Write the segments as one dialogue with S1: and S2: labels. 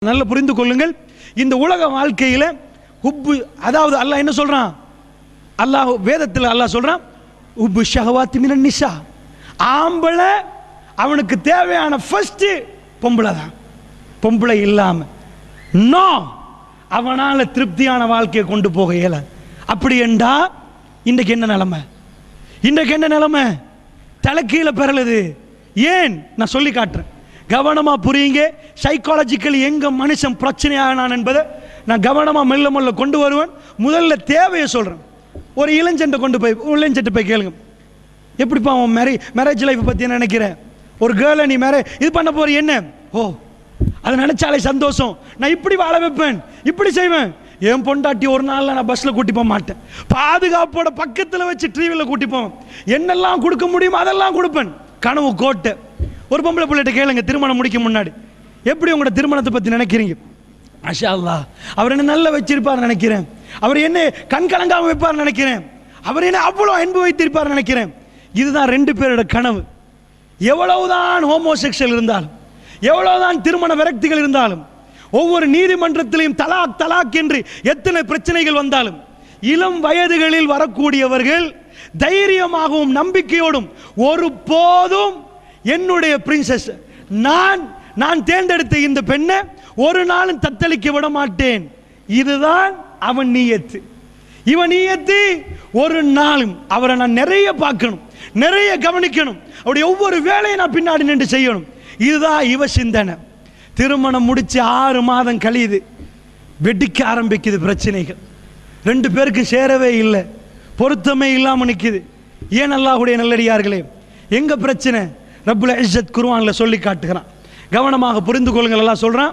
S1: நல்ல புரிந்து கொள்ளுங்கள் இந்த உலக வாழ்க்கையில் உப்பு அதாவது அல்லாஹ் என்ன சொல்றான் அல்லாஹ் வேதத்தில் அல்லாஹ் சொல்றான் உப்பு ஷஹவாத்தி மினன் நிஷா ஆம்பளை அவனுக்கு தேவையான ஃபர்ஸ்ட் பொம்பளை தான் பொம்பளை இல்லாம நோ அவனால திருப்தியான வாழ்க்கையை கொண்டு போக இயலாது அப்படி என்றா இன்றைக்கு என்ன நிலைமை இன்றைக்கு என்ன நிலைமை தலைக்கீழ பெறலுது ஏன் நான் சொல்லி காட்டுறேன் கவனமா புரியுங்க சைக்காலஜிக்கலி எங்க மனுஷன் பிரச்சனையானான் என்பதை நான் கவனமா மெல்ல மெல்ல கொண்டு வருவேன் முதல்ல தேவையை சொல்றேன் ஒரு இளஞ்சென்றை கொண்டு போய் இளஞ்சென்ட்ட போய் கேளுங்க எப்படிப்பா உன் மேரே மேரேஜ் லைஃப் பற்றி என்ன நினைக்கிறேன் ஒரு கேர்ளை நீ மேரே இது பண்ண போற என்ன ஓ அதை நினைச்சாலே சந்தோஷம் நான் இப்படி வாழ வைப்பேன் இப்படி செய்வேன் என் பொண்டாட்டி ஒரு நாள்ல நான் பஸ்ல கூட்டி போக மாட்டேன் பாதுகாப்போட பக்கத்தில் வச்சு டிவியில் கூட்டி போவேன் என்னெல்லாம் கொடுக்க முடியுமோ அதெல்லாம் கொடுப்பேன் கனவு கோட்டை ஒரு பொம்பளை பிள்ளைகிட்ட கேளுங்க திருமணம் முடிக்க முன்னாடி எப்படி உங்களோட திருமணத்தை பற்றி நினைக்கிறீங்க மாஷா அல்லாஹ் அவர் என்ன நல்லா வச்சிருப்பார் நினைக்கிறேன் அவர் என்ன கண் கலங்காம வைப்பார் நினைக்கிறேன் அவர் என்ன அவ்வளோ அன்பு வைத்திருப்பார் நினைக்கிறேன் இதுதான் ரெண்டு பேரோட கனவு எவ்வளவுதான் ஹோமோசெக்ஷுவல் இருந்தாலும் எவ்வளவுதான் திருமண விரக்திகள் இருந்தாலும் ஒவ்வொரு நீதிமன்றத்திலையும் தலாக் தலாக் என்று எத்தனை பிரச்சனைகள் வந்தாலும் இளம் வயதுகளில் வரக்கூடியவர்கள் தைரியமாகவும் நம்பிக்கையோடும் ஒரு போதும் என்னுடைய பிரின்சஸ் நான் நான் தேர்ந்தெடுத்த இந்த பெண்ணை ஒரு நாளும் தத்தளிக்க விட மாட்டேன் இதுதான் அவன் நீயத்து இவன் நீயத்து ஒரு நாளும் அவரை நான் நிறைய பார்க்கணும் நிறைய கவனிக்கணும் அவருடைய ஒவ்வொரு வேலையை நான் பின்னாடி நின்று செய்யணும் இதுதான் இவ சிந்தனை திருமணம் முடிச்சு ஆறு மாதம் கழியுது வெடிக்க ஆரம்பிக்குது பிரச்சனைகள் ரெண்டு பேருக்கு சேரவே இல்லை பொருத்தமே இல்லாமல் நிற்குது ஏன் அல்லாஹுடைய நல்லடியார்களே எங்க பிரச்சனை ரப்புல் இஸ்ஸத் குர்ஆன்ல சொல்லி காட்டுகிறான் கவனமாக புரிந்து கொள்ளுங்கள் எல்லாம் சொல்றான்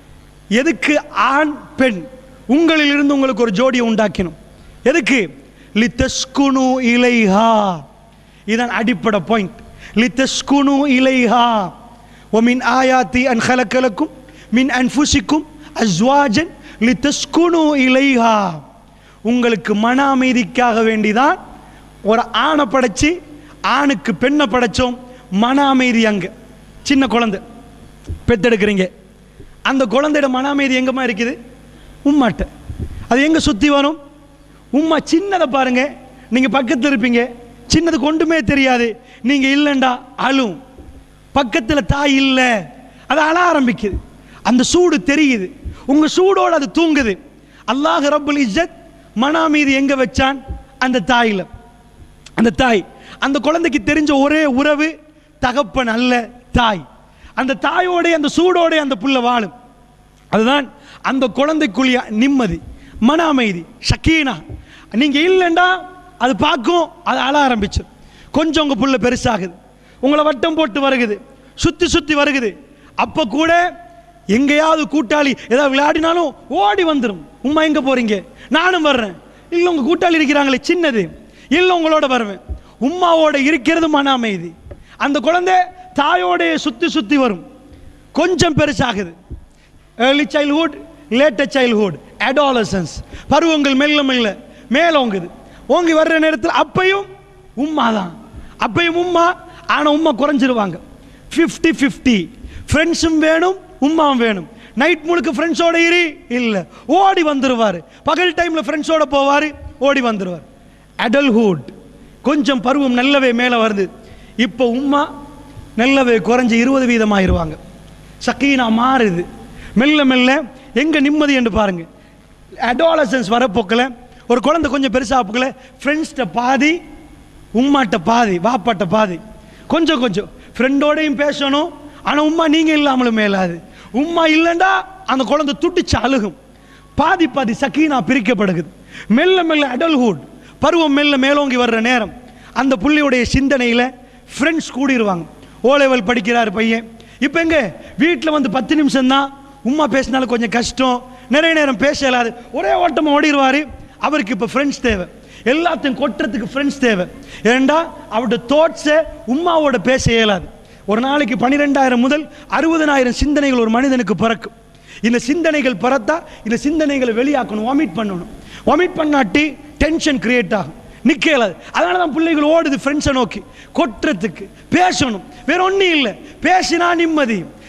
S1: எதுக்கு ஆண் பெண் உங்களில் இருந்து உங்களுக்கு ஒரு ஜோடியை உண்டாக்கினோம் எதுக்கு லித்தஸ்குனு இலைஹா இதான் அடிப்படை பாயிண்ட் லித்தஸ்குனு இலைஹா ஒமின் ஆயாத்தி அன் ஹலக்கலக்கும் மின் அன்ஃபுசிக்கும் அஸ்வாஜன் லித்தஸ்குனு இலைஹா உங்களுக்கு மன அமைதிக்காக வேண்டிதான் ஒரு ஆணை படைச்சு ஆணுக்கு பெண்ணை படைச்சோம் மன அமைதி அங்க சின்ன குழந்தை பெத்தெடுக்கிறீங்க அந்த குழந்தையோட மன அமைதி எங்கம்மா இருக்குது உம்மாட்ட அது எங்க சுத்தி வரும் உம்மா சின்னதை பாருங்க நீங்க பக்கத்தில் இருப்பீங்க சின்னது கொண்டுமே தெரியாது நீங்க இல்லைண்டா அழும் பக்கத்துல தாய் இல்லை அது அழ ஆரம்பிக்குது அந்த சூடு தெரியுது உங்க சூடோட அது தூங்குது அல்லாஹ் ரப்புல் இஸ்ஸத் மன அமைதி எங்க வச்சான் அந்த தாயில அந்த தாய் அந்த குழந்தைக்கு தெரிஞ்ச ஒரே உறவு தகப்பன் அல்ல தாய் அந்த தாயோட அந்த சூடோட அந்த புள்ள வாழும் அதுதான் அந்த குழந்தைக்குள்ள நிம்மதி மன அமைதி ஷக்கீனா நீங்க இல்லைண்டா அது பார்க்கும் அது அழ ஆரம்பிச்சிடும் கொஞ்சம் உங்க புள்ள பெருசாகுது உங்களை வட்டம் போட்டு வருகுது சுத்தி சுத்தி வருகுது அப்ப கூட எங்கேயாவது கூட்டாளி ஏதாவது விளையாடினாலும் ஓடி வந்துடும் உம்மா எங்க போறீங்க நானும் வர்றேன் இல்லை உங்க கூட்டாளி இருக்கிறாங்களே சின்னது இல்லை உங்களோட வருவேன் உம்மாவோட இருக்கிறது மன அமைதி அந்த குழந்தை தாயோட சுத்தி சுத்தி வரும் கொஞ்சம் பெருசாகுது early childhood later childhood adolescence பருவங்கள் மெல்ல மெல்ல மேலோங்குது ஓங்கி வர்ற நேரத்தில் அப்பையும் உம்மா தான் அப்பையும் உம்மா ஆனால் உம்மா குறைஞ்சிருவாங்க ஃபிஃப்டி ஃபிஃப்டி ஃப்ரெண்ட்ஸும் வேணும் உம்மாவும் வேணும் நைட் முழுக்க ஃப்ரெண்ட்ஸோட இரு இல்லை ஓடி வந்துருவார் பகல் டைமில் ஃப்ரெண்ட்ஸோட போவார் ஓடி வந்துருவார் அடல்ஹுட் கொஞ்சம் பருவம் நல்லவே மேலே வருது இப்போ உம்மா நல்லவே குறைஞ்சி இருபது வீதமாயிருவாங்க சக்கீனா மாறுது மெல்ல மெல்ல எங்க நிம்மதி என்று பாருங்க அடாலசன்ஸ் வரப்போக்கில் ஒரு குழந்தை கொஞ்சம் பெருசாக போக்கல ஃப்ரெண்ட்ஸ்கிட்ட பாதி உம்மாட்ட பாதி வாப்பாட்ட பாதி கொஞ்சம் கொஞ்சம் ஃப்ரெண்டோடையும் பேசணும் ஆனால் உம்மா நீங்கள் இல்லாமலும் மேலாது உம்மா இல்லைண்டா அந்த குழந்தை துட்டிச்சு அழுகும் பாதி பாதி சக்கீனா பிரிக்கப்படுகுது மெல்ல மெல்ல அடல்ஹுட் பருவம் மெல்ல மேலோங்கி வர்ற நேரம் அந்த புள்ளியுடைய சிந்தனையில் ஃப்ரெண்ட்ஸ் கூடிடுவாங்க ஓ லெவல் படிக்கிறார் பையன் இப்போ எங்க வீட்டில் வந்து பத்து நிமிஷம் தான் உம்மா பேசினாலும் கொஞ்சம் கஷ்டம் நிறைய நேரம் பேச இயலாது ஒரே ஓட்டமாக ஓடிடுவார் அவருக்கு இப்போ ஃப்ரெண்ட்ஸ் தேவை எல்லாத்தையும் கொட்டுறதுக்கு ஃப்ரெண்ட்ஸ் தேவை ஏண்டா அவரோட தாட்ஸை உம்மாவோட பேச இயலாது ஒரு நாளைக்கு பன்னிரெண்டாயிரம் முதல் அறுபதனாயிரம் சிந்தனைகள் ஒரு மனிதனுக்கு பிறக்கும் இந்த சிந்தனைகள் பிறத்தா இந்த சிந்தனைகளை வெளியாக்கணும் வாமிட் பண்ணணும் வாமிட் பண்ணாட்டி டென்ஷன் கிரியேட் ஆகும் நிற்கலாது அதனால தான் பிள்ளைகள் ஓடுது ஃப்ரெண்ட்ஸை நோக்கி கொட்டுறதுக்கு பேசணும் வேற ஒன்றும் இல்லை பேசினா நிம்மதி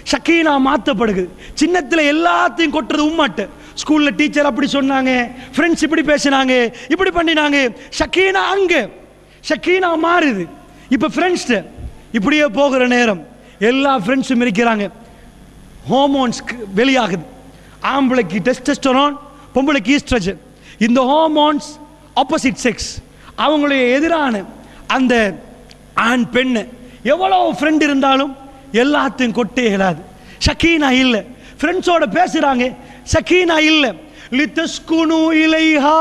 S1: ஷக்கீனா மாற்றப்படுகிறது சின்னத்தில் எல்லாத்தையும் கொட்டுறது உம்மாட்ட ஸ்கூலில் டீச்சர் அப்படி சொன்னாங்க ஃப்ரெண்ட்ஸ் இப்படி பேசினாங்க இப்படி பண்ணினாங்க ஷக்கீனா அங்கே ஷக்கீனா மாறுது இப்போ ஃப்ரெண்ட்ஸ்ட்டு இப்படியே போகிற நேரம் எல்லா ஃப்ரெண்ட்ஸும் இருக்கிறாங்க ஹோமோன்ஸ் வெளியாகுது ஆம்பளைக்கு டெஸ்டஸ்டரோன் பொம்பளைக்கு ஈஸ்ட்ரஜன் இந்த ஹோமோன்ஸ் ஆப்போசிட் செக்ஸ் அவங்களுடைய எதிரான அந்த ஆண் பெண்ணு எவ்வளோ ஃப்ரெண்ட் இருந்தாலும் எல்லாத்தையும் கொட்டே இயலாது ஷக்கீனா இல்லை ஃப்ரெண்ட்ஸோட பேசுகிறாங்க ஷக்கீனா இல்லை லித்தஸ்குனு இலைஹா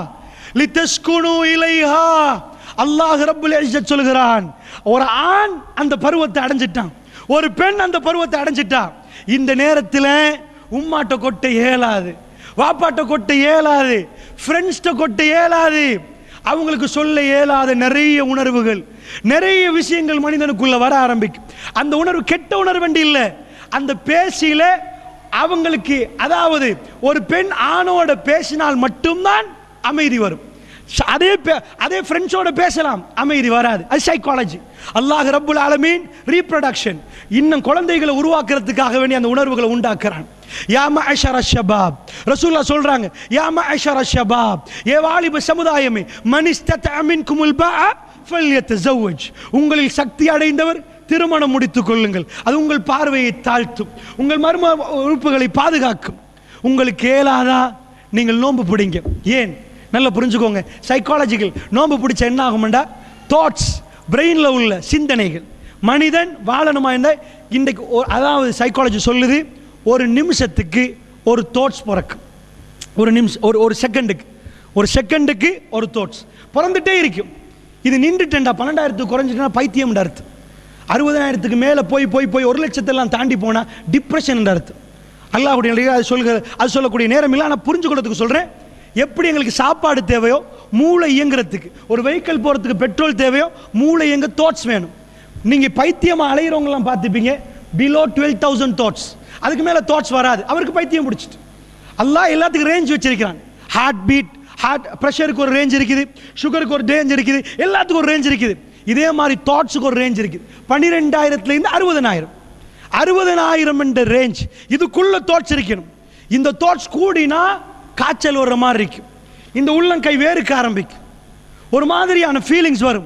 S1: லித்தஸ்குனு இலைஹா அல்லாஹ் ரப்புல் இஸ்ஸத் சொல்கிறான் ஒரு ஆண் அந்த பருவத்தை அடைஞ்சிட்டான் ஒரு பெண் அந்த பருவத்தை அடைஞ்சிட்டா இந்த நேரத்தில் உம்மாட்ட கொட்ட இயலாது வாப்பாட்ட கொட்ட இயலாது ஃப்ரெண்ட்ஸ்ட்ட கொட்ட இயலாது அவங்களுக்கு சொல்ல இயலாத நிறைய உணர்வுகள் நிறைய விஷயங்கள் மனிதனுக்குள்ள வர ஆரம்பிக்கும் அந்த உணர்வு கெட்ட உணர்வு இல்லை அந்த பேசியில அவங்களுக்கு அதாவது ஒரு பெண் ஆணோட பேசினால் மட்டும்தான் அமைதி வரும் ஷ- அதே பே- அதே ஃப்ரெண்ட்ஸோட பேசலாம் அமைதி வராது அது சைக்காலஜி அல்லாஹ் ரப்புல் ஆலமீன் ரீப்ரொடக்ஷன் இன்னும் குழந்தைகளை உருவாக்குறதுக்காக வேண்டி அந்த உணர்வுகளை உண்டாக்குறான் யா மஅஷர ஷபாப் ரசூலுல்லாஹ் சொல்றாங்க யா மஅஷர ஷபாப் ஏ வாலிப சமுதாயமே மனிஸ்தத மின்குமுல் பஆ ஃபல்யத்தஸவ்வஜ் உங்களில் சக்தி அடைந்தவர் திருமணம் முடித்துக் கொள்ளுங்கள் அது உங்கள் பார்வையை தாழ்த்தும் உங்கள் மர்ம உறுப்புகளை பாதுகாக்கும் உங்களுக்கு ஏலாதா நீங்கள் நோன்பு பிடிங்க ஏன் நல்லா புரிஞ்சுக்கோங்க சைக்காலஜிக்கல் நோன்பு பிடிச்ச என்ன ஆகும்டா தாட்ஸ் பிரெயினில் உள்ள சிந்தனைகள் மனிதன் வாழணுமா இருந்தால் இன்றைக்கு ஒரு- அதாவது சைக்காலஜி சொல்லுது ஒரு நிமிஷத்துக்கு ஒரு தாட்ஸ் பிறக்கும் ஒரு நிமிஷம் ஒரு ஒரு செகண்டுக்கு ஒரு செகண்டுக்கு ஒரு தாட்ஸ் பிறந்துட்டே இருக்கும் இது நின்றுட்டேன்டா பன்னெண்டாயிரத்துக்கு குறைஞ்சிட்டுனா பைத்தியம்ன்ற அர்த்தம் அறுபதாயிரத்துக்கு மேலே போய் போய் போய் ஒரு லட்சத்தெல்லாம் தாண்டி போனால் டிப்ரெஷன் அர்த்தம் அல்லாஹ்வுடைய நிலையில் அது சொல்கிற அது சொல்லக்கூடிய நேரம் இல்லை ஆனால் புரிஞ்சுக்கிறதுக்கு சொல்கிறேன் எப்படி எங்களுக்கு சாப்பாடு தேவையோ மூளை இயங்குறதுக்கு ஒரு வெஹிக்கிள் போகிறதுக்கு பெட்ரோல் தேவையோ மூளை இயங்க தாட்ஸ் வேணும் நீங்கள் பைத்தியமாக அலையிறவங்கலாம் பார்த்துப்பீங்க பிலோ டுவெல் தௌசண்ட் தாட்ஸ் அதுக்கு மேலே தாட்ஸ் வராது அவருக்கு பைத்தியம் பிடிச்சிட்டு அல்லாஹ் எல்லாத்துக்கும் ரேஞ்ச் வச்சிருக்கிறான் ஹார்ட் பீட் ஹார்ட் ப்ரெஷருக்கு ஒரு ரேஞ்ச் இருக்குது சுகருக்கு ஒரு ரேஞ்ச் இருக்குது எல்லாத்துக்கும் ஒரு ரேஞ்ச் இருக்குது இதே மாதிரி தாட்ஸுக்கு ஒரு ரேஞ்ச் இருக்குது பன்னிரெண்டாயிரத்துலேருந்து அறுபதனாயிரம் அறுபதனாயிரம் என்ற ரேஞ்ச் இதுக்குள்ள தாட்ஸ் இருக்கணும் இந்த தாட்ஸ் கூடினா காய்ச்சல் வர்ற மாதிரி இருக்கும் இந்த உள்ளங்கை வேறுக்க ஆரம்பிக்கும் ஒரு மாதிரியான ஃபீலிங்ஸ் வரும்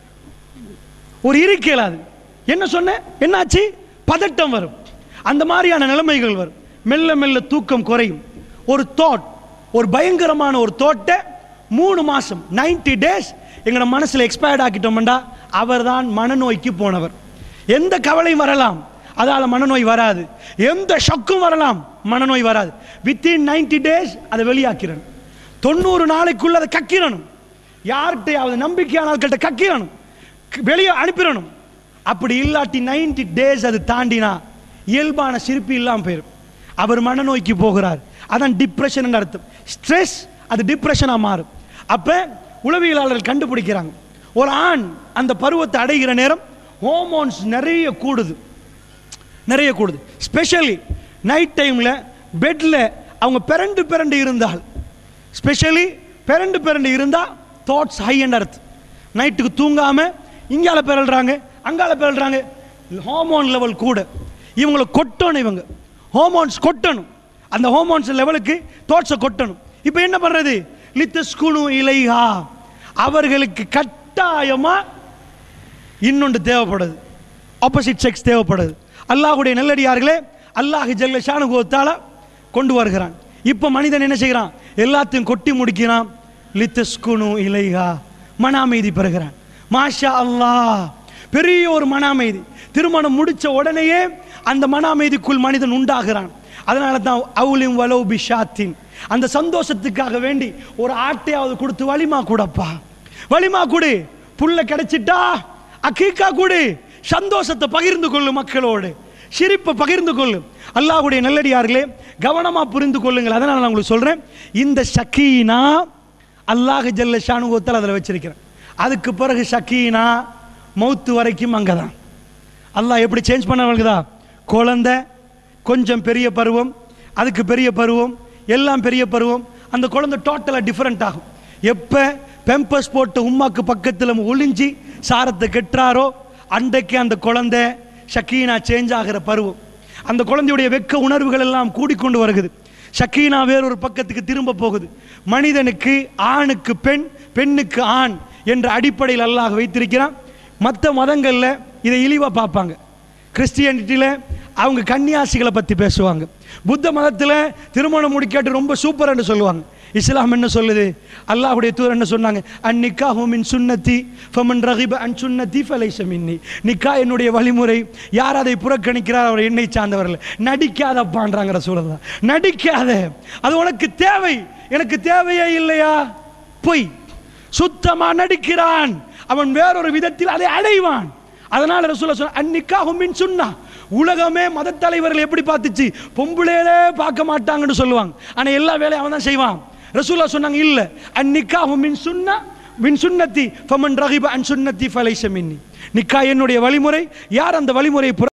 S1: ஒரு இருக்கலாது என்ன சொன்ன என்னாச்சு பதட்டம் வரும் அந்த மாதிரியான நிலைமைகள் வரும் மெல்ல மெல்ல தூக்கம் குறையும் ஒரு தாட் ஒரு பயங்கரமான ஒரு தோட்டை மூணு மாசம் 90 டேஸ் எங்களோட மனசுல எக்ஸ்பயர்ட் ஆக்கிட்டோம்டா அவர்தான் மனநோய்க்கு போனவர் எந்த கவலையும் வரலாம் அதால மனநோய் வராது எந்த ஷக்கும் வரலாம் மனநோய் வராது வித்தின் 90 டேஸ் அதை வெளியாக்கிறணும் தொண்ணூறு நாளைக்குள்ள அதை கக்கிரணும் யார்கிட்டையாவது நம்பிக்கையான ஆட்கள்கிட்ட கக்கிரணும் வெளியே அனுப்பிடணும் அப்படி இல்லாட்டி 90 டேஸ் அது தாண்டினா இயல்பான சிரிப்பு இல்லாமல் போயிடும் அவர் மனநோய்க்கு போகிறார் அதான் டிப்ரெஷன் அர்த்தம் ஸ்ட்ரெஸ் அது டிப்ரெஷனாக மாறும் அப்போ உளவியலாளர்கள் கண்டுபிடிக்கிறாங்க ஒரு ஆண் அந்த பருவத்தை அடைகிற நேரம் ஹோமோன்ஸ் நிறைய கூடுது நிறைய கூடுது ஸ்பெஷலி நைட் டைமில் பெட்டில் அவங்க பிறண்டு பிறண்டு இருந்தால் ஸ்பெஷலி பிறண்டு பிறண்டு இருந்தால் தாட்ஸ் ஹை அண்ட் அர்த்தம் நைட்டுக்கு தூங்காமல் இங்கால பிறல்றாங்க அங்கால பிறல்றாங்க ஹார்மோன் லெவல் கூட இவங்களை கொட்டணும் இவங்க ஹார்மோன்ஸ் கொட்டணும் அந்த ஹார்மோன்ஸ் லெவலுக்கு தாட்ஸை கொட்டணும் இப்போ என்ன பண்ணுறது லித்தஸ்குனு இலைஹா அவர்களுக்கு கட்டாயமாக இன்னொன்று தேவைப்படுது ஆப்போசிட் செக்ஸ் தேவைப்படுது அல்லாஹ்வுடைய நல்லடியார்களே அல்லாஹ் ஜல்ல ஷானுகோத்தால கொண்டு வருகிறான் இப்போ மனிதன் என்ன செய்கிறான் எல்லாத்தையும் கொட்டி முடிக்கிறான் லித்தஸ்குனு இலைஹா மன அமைதி பெறுகிறான் மாஷா அல்லாஹ் பெரிய ஒரு மன அமைதி திருமணம் முடிச்ச உடனேயே அந்த மன அமைதிக்குள் மனிதன் உண்டாகிறான் அதனால தான் அவுலிம் வலவு பிஷாத்தின் அந்த சந்தோஷத்துக்காக வேண்டி ஒரு ஆட்டையாவது கொடுத்து வலிமா கூடப்பா வலிமா கொடு புல்ல கிடைச்சிட்டா அக்கீக்கா கொடு சந்தோஷத்தை பகிர்ந்து கொள்ளு மக்களோடு சிரிப்பை பகிர்ந்து கொள்ளு அல்லாஹ்வுடைய நல்லடியார்களே கவனமா புரிந்து கொள்ளுங்கள் அதனால நான் உங்களுக்கு சொல்றேன் இந்த சக்கீனா அல்லாஹ் ஜல்ல ஷானுகோத்தல் அதில் வச்சிருக்கிறேன் அதுக்கு பிறகு சக்கீனா மௌத்து வரைக்கும் அங்கே தான் அல்லாஹ் எப்படி சேஞ்ச் பண்ணவங்களுக்குதா குழந்தை கொஞ்சம் பெரிய பருவம் அதுக்கு பெரிய பருவம் எல்லாம் பெரிய பருவம் அந்த குழந்தை டோட்டலாக டிஃப்ரெண்ட் ஆகும் எப்போ பெம்பஸ் போட்டு உம்மாக்கு பக்கத்தில் ஒளிஞ்சி சாரத்தை கெட்டுறாரோ அன்றைக்கு அந்த குழந்தை ஷக்கீனா சேஞ்ச் ஆகிற பருவம் அந்த குழந்தையுடைய வெக்க உணர்வுகள் எல்லாம் கூடிக்கொண்டு வருகிறது ஷக்கீனா வேறொரு பக்கத்துக்கு திரும்ப போகுது மனிதனுக்கு ஆணுக்கு பெண் பெண்ணுக்கு ஆண் என்ற அடிப்படையில் அல்லாஹ் வைத்திருக்கிறான் மற்ற மதங்களில் இதை இழிவாக பார்ப்பாங்க கிறிஸ்டியானிட்டியில் அவங்க கன்னியாசிகளை பற்றி பேசுவாங்க புத்த மதத்தில் திருமணம் முடிக்காட்டு ரொம்ப சூப்பர்னு சொல்லுவாங்க இஸ்லாம் என்ன சொல்லுது அல்லாஹ்வுடைய தூதர் என்ன சொன்னாங்க அந்நிக்கா ஹோமின் சுன்னத்தி ஃபமன் ரஹிப அன் சுன்னத்தி ஃபலைச மின்னி நிக்கா என்னுடைய வழிமுறை யார் அதை புறக்கணிக்கிறார் அவர் என்னை சார்ந்தவர்கள் நடிக்காதப்பான்றாங்கிற சூழல் தான் நடிக்காத அது உனக்கு தேவை எனக்கு தேவையே இல்லையா பொய் சுத்தமா நடிக்கிறான் அவன் வேறொரு விதத்தில் அதை அடைவான் அதனால ரசூல சொன்ன அன்னிக்காகும் மின் சுன்னா உலகமே மத தலைவர்கள் எப்படி பார்த்துச்சு பொம்பளையிலே பார்க்க மாட்டாங்கன்னு சொல்லுவாங்க ஆனா எல்லா வேலையும் அவன் தான் செய்வான் ரசூலா சொன்னாங்க இல்ல அன்னிக்காகும் மின் சுன்னா மின் சுன்னத்தி ஃபமன் ரஹிப அன் சுன்னத்தி ஃபலைச மின்னி நிக்கா என்னுடைய வழிமுறை யார் அந்த வழிமுறையை புற-